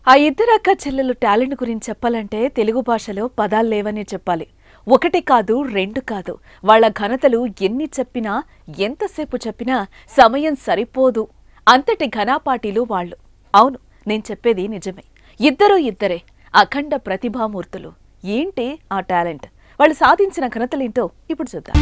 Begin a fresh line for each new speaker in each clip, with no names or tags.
ఆ ఇద్దరు అక్క చెల్లెలు టాలెంట్ గురించి చెప్పాలంటే తెలుగు భాషలో పదాలు లేవని చెప్పాలి ఒకటి కాదు రెండు కాదు వాళ్ళ ఘనతలు ఎన్ని చెప్పినా ఎంతసేపు చెప్పినా సమయం సరిపోదు అంతటి ఘనాపాటీలు వాళ్ళు అవును నేను చెప్పేది నిజమే ఇద్దరు ఇద్దరే అఖండ ప్రతిభామూర్తులు ఏంటి ఆ టాలెంట్ వాళ్ళు సాధించిన ఘనతలేంటో ఇప్పుడు చూద్దాం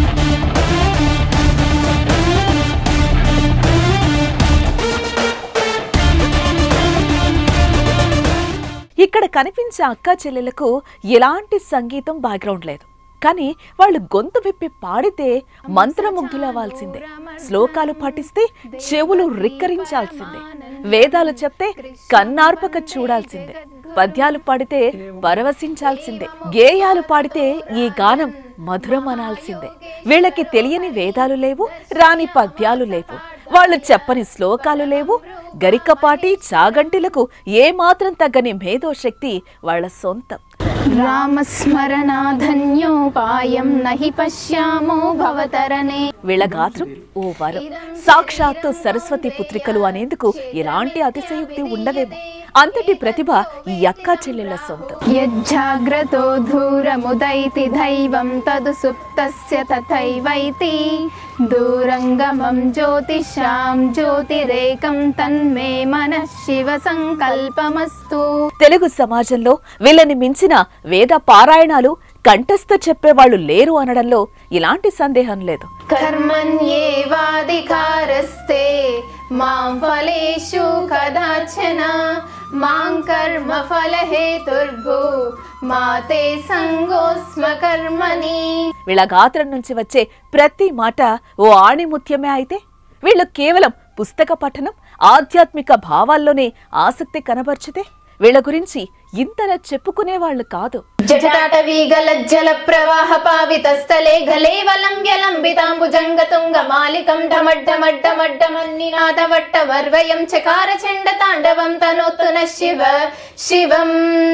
ఇక్కడ కనిపించే అక్కా చెల్లెలకు ఎలాంటి సంగీతం బ్యాక్గ్రౌండ్ లేదు కానీ వాళ్ళు గొంతు విప్పి పాడితే మంత్రముగ్ధులవ్వాల్సిందే శ్లోకాలు పఠిస్తే చెవులు రిక్కరించాల్సిందే వేదాలు చెప్తే కన్నార్పక చూడాల్సిందే పద్యాలు పాడితే పరవశించాల్సిందే గేయాలు పాడితే ఈ గానం మధురం అనాల్సిందే వీళ్ళకి తెలియని వేదాలు లేవు రాని పద్యాలు లేవు వాళ్ళు చెప్పని శ్లోకాలు లేవు గరికపాటి చాగంటిలకు ఏమాత్రం తగ్గని మేధోశక్తి వాళ్ళ సొంతం
రామస్మరణాధన్యోపాయం నహి పశ్యామో భవతరణే
వీళ్ళ గాత్రం ఓ వరం సాక్షాత్తు సరస్వతి పుత్రికలు అనేందుకు ఎలాంటి అతిశయోక్తి ఉండవేమో అంతటి ప్రతిభ ఈ అక్కా చెల్లెళ్ళ సొంతం
యజ్జాగ్రతో ధూరముదైతి దైవం తదు సుప్తస్య తథైవైతి దూరంగమం జ్యోతిషాం జ్యోతిరేకం తన్మే మనః శివ సంకల్పమస్తు
తెలుగు సమాజంలో వీళ్ళని మించిన వేద పారాయణాలు కంఠస్థ చెప్పేవాళ్ళు లేరు అనడంలో ఇలాంటి సందేహం లేదు
కర్మణ్యేవాధికారస్తే మాం ఫలేషు కదాచన మాం కర్మ ఫలహేతుర్భు మాతే సంగోస్మ కర్మణి
వీళ్ళ గాత్రం నుంచి వచ్చే ప్రతి మాట ఓ ఆణిముత్యమే అయితే వీళ్ళు కేవలం పుస్తక పఠనం ఆధ్యాత్మిక భావాల్లోనే ఆసక్తి కనబర్చితే వీళ్ళ గురించి ఇంతలా చెప్పుకునేవాళ్ళు కాదు
జటాటవీగలజ్జల ప్రవాహ పావిత స్థలే గలేవలం వ్యలంబితాంబుజంగ తుంగ మాలికం ఢమడ్డమడ్డమడ్డమన్నినాద వట్ట వర్వయం చకార చండ తాండవం తనోత్తు న శివ శివం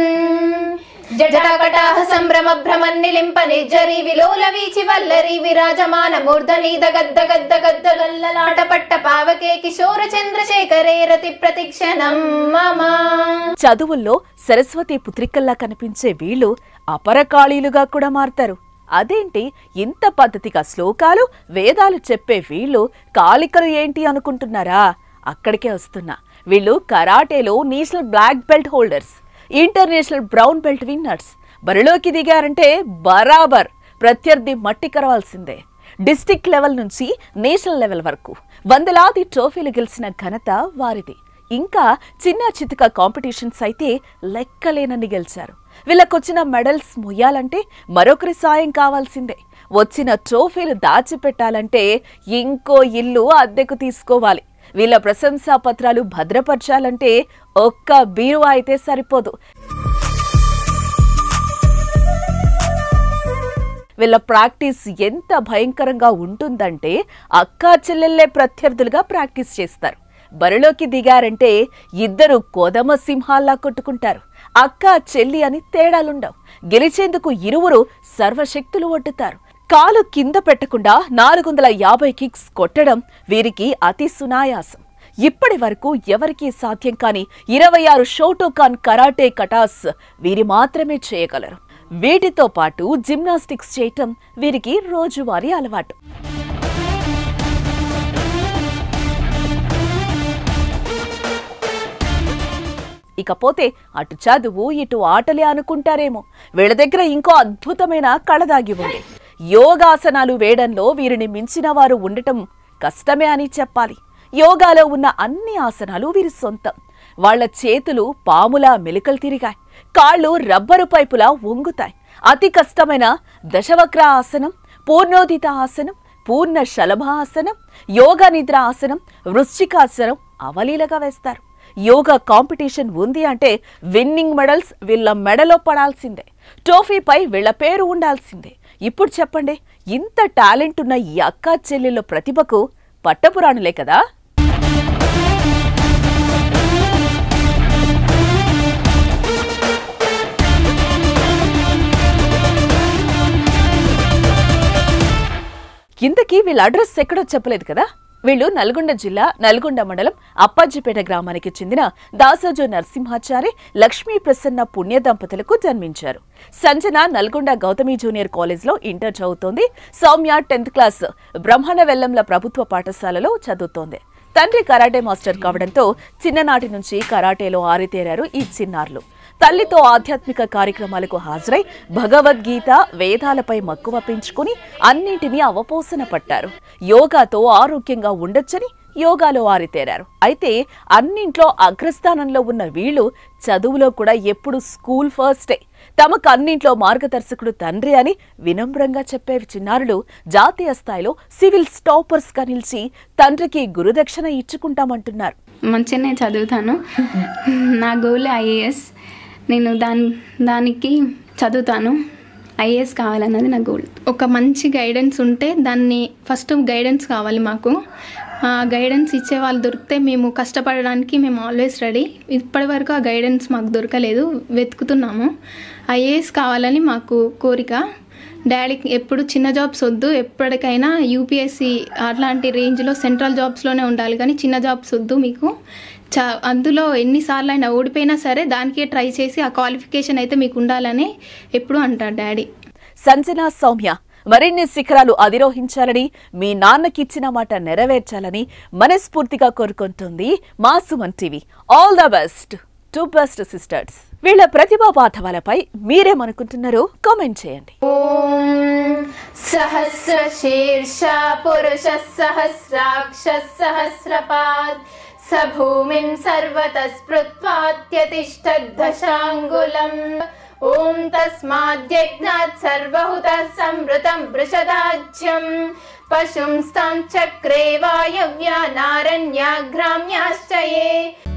జటాకటాహ సంభ్రమ భ్రమన్నిలింప నిర్జరి విలోల వీచి వల్లరి విరాజమాన మూర్ధనీద గద్ద గద్ద గద్ద గల్లలాట పట్ట పావకే కిశోర చంద్రశేఖరే రతి ప్రతిక్షణం మమ
చదువుల్లో సరస్వతి పుత్రికల్లా కనిపించే వీళ్ళు అపరకాళీలుగా కూడా మారతారు అదేంటి ఇంత పద్ధతిగా శ్లోకాలు వేదాలు చెప్పే వీళ్ళు కాళికలు ఏంటి అనుకుంటున్నారా అక్కడికే వస్తున్నా వీళ్ళు కరాటేలో national black belt holders international brown belt winners బరిలోకి దిగారంటే బరాబర్ ప్రత్యర్థి మట్టి కరవాల్సిందే డిస్టిక్ లెవెల్ నుంచి నేషనల్ లెవెల్ వరకు వందలాది ట్రోఫీలు గెలిచిన ఘనత వారిది ఇంకా చిన్న చితక కాంపిటీషన్స్ అయితే లెక్కలేనన్ని గెలిచారు వీళ్ళకొచ్చిన మెడల్స్ ముయ్యాలంటే మరొకరి సాయం కావాల్సిందే వచ్చిన ట్రోఫీలు దాచిపెట్టాలంటే ఇంకో ఇల్లు అద్దెకు తీసుకోవాలి వీళ్ళ ప్రశంసా పత్రాలు భద్రపరచాలంటే ఒక్క బీరువా అయితే సరిపోదు వీళ్ళ ప్రాక్టీస్ ఎంత భయంకరంగా ఉంటుందంటే అక్కా చెల్లెళ్ళే ప్రత్యర్థులుగా ప్రాక్టీస్ చేస్తారు బరిలోకి దిగారంటే ఇద్దరు కోదమ సింహాల్లా కొట్టుకుంటారు అక్క చెల్లి అని తేడాలుండవు గెలిచేందుకు ఇరువురు సర్వశక్తులు ఒడ్డుతారు కాలు కింద పెట్టకుండా నాలుగు వందల యాభై కిక్స్ కొట్టడం వీరికి అతి సునాయాసం ఇప్పటి వరకు ఎవరికీ సాధ్యం కాని ఇరవై ఆరు షోటోకాన్ కరాటే కటాస్ వీరి మాత్రమే చేయగలరు వీటితో పాటు జిమ్నాస్టిక్స్ చేయటం వీరికి రోజువారీ అలవాటు ఇకపోతే అటు చదువు ఇటు ఆటలే అనుకుంటారేమో వీళ్ళ దగ్గర ఇంకో అద్భుతమైన కళ దాగి ఉంది యోగాసనాలు వేయడంలో వీరిని మించిన వారు ఉండటం కష్టమే అని చెప్పాలి యోగాలో ఉన్న అన్ని ఆసనాలు వీరి సొంతం వాళ్ళ చేతులు పాములా మెలికలు తిరిగాయి కాళ్ళు రబ్బరు పైపులా వంగుతాయి అతి కష్టమైన దశవక్ర ఆసనం పూర్ణోదిత ఆసనం పూర్ణ శలభాసనం యోగా నిద్ర ఆసనం వృశ్చికాసనం అవలీలగా వేస్తారు యోగా కాంపిటీషన్ ఉంది అంటే విన్నింగ్ మెడల్స్ వీళ్ళ మెడలో పడాల్సిందే ట్రోఫీపై వీళ్ళ పేరు ఉండాల్సిందే ఇప్పుడు చెప్పండి ఇంత టాలెంట్ ఉన్న ఈ అక్కా చెల్లెళ్ళ ప్రతిభకు పట్టపురాణులే కదా ఇంతకీ వీళ్ళ అడ్రస్ ఎక్కడో చెప్పలేదు కదా వీళ్ళు నల్గొండ జిల్లా నల్గొండ మండలం అప్పాజిపేట గ్రామానికి చెందిన దాసోజు నరసింహాచారి లక్ష్మీ ప్రసన్న పుణ్య దంపతులకు జన్మించారు సంజన నల్గొండ గౌతమి జూనియర్ కాలేజ్లో ఇంటర్ చదువుతోంది సౌమ్య టెన్త్ క్లాస్ బ్రహ్మణ వెల్లంల ప్రభుత్వ పాఠశాలలో చదువుతోంది తండ్రి కరాటే మాస్టర్ కావడంతో చిన్ననాటి నుంచి కరాటేలో ఆరితేరారు ఈ చిన్నారులు తల్లితో ఆధ్యాత్మిక కార్యక్రమాలకు హాజరై భగవద్గీత వేదాలపై మక్కువ పెంచుకుని అన్నింటినీ అవపోసన పట్టారు యోగాతో ఆరోగ్యంగా ఉండొచ్చని యోగాలో ఆరితేరారు అయితే అన్నింట్లో అగ్రస్థానంలో ఉన్న వీళ్ళు చదువులో కూడా ఎప్పుడు స్కూల్ ఫస్టే తమకు అన్నింట్లో మార్గదర్శకుడు తండ్రి అని వినమ్రంగా చెప్పే చిన్నారులు జాతీయ స్థాయిలో సివిల్ స్టాపర్స్ గా నిలిచి తండ్రికి గురుదక్షిణ ఇచ్చుకుంటామంటున్నారు
మంచిగానే చదువుతాను నా గోల్ ఐఏఎస్ నేను దాని దానికి చదువుతాను ఐఏఎస్ కావాలన్నది నా గోల్ ఒక మంచి గైడెన్స్ ఉంటే దాన్ని ఫస్ట్ గైడెన్స్ కావాలి మాకు ఆ గైడెన్స్ ఇచ్చే వాళ్ళు దొరికితే మేము కష్టపడడానికి మేము ఆల్వేస్ రెడీ ఇప్పటి వరకు ఆ గైడెన్స్ మాకు దొరకలేదు వెతుకుతున్నాము ఐఏఎస్ కావాలని మాకు కోరిక డాడీకి ఎప్పుడు చిన్న జాబ్స్ వద్దు ఎప్పటికైనా యూపీఎస్సి అట్లాంటి రేంజ్లో సెంట్రల్ జాబ్స్లోనే ఉండాలి కానీ చిన్న జాబ్స్ వద్దు మీకు చా అందులో ఎన్నిసార్లు అయినా ఓడిపోయినా సరే దానికే ట్రై చేసి ఆ క్వాలిఫికేషన్ అయితే మీకు ఉండాలని ఎప్పుడు అంటాడు డాడీ
సంజన సౌమ్య మరిన్ని శిఖరాలు అధిరోహించాలని మీ నాన్నకిచ్చిన మాట నెరవేర్చాలని మనస్ఫూర్తిగా కోరుకుంటుంది మా Suman TV all the best to best sisters వీళ్ళ ప్రతిభా పాఠవాలపై మీరేమనుకుంటున్నారో కామెంట్ చేయండి
ॐ सहस्रशीर्षा पुरुषः सहस्राक्षः सहस्रपात् स भूमिं सर्वतः स्पृत्वात्यतिष्ठद्दशाङ्गुलम् ॐ तस्माद्यज्ञात् सर्वहुतः संवृतं वृषदाज्यम् पशुंस्तां चक्रे वायव्या नारण्याग्राम्याश्च ये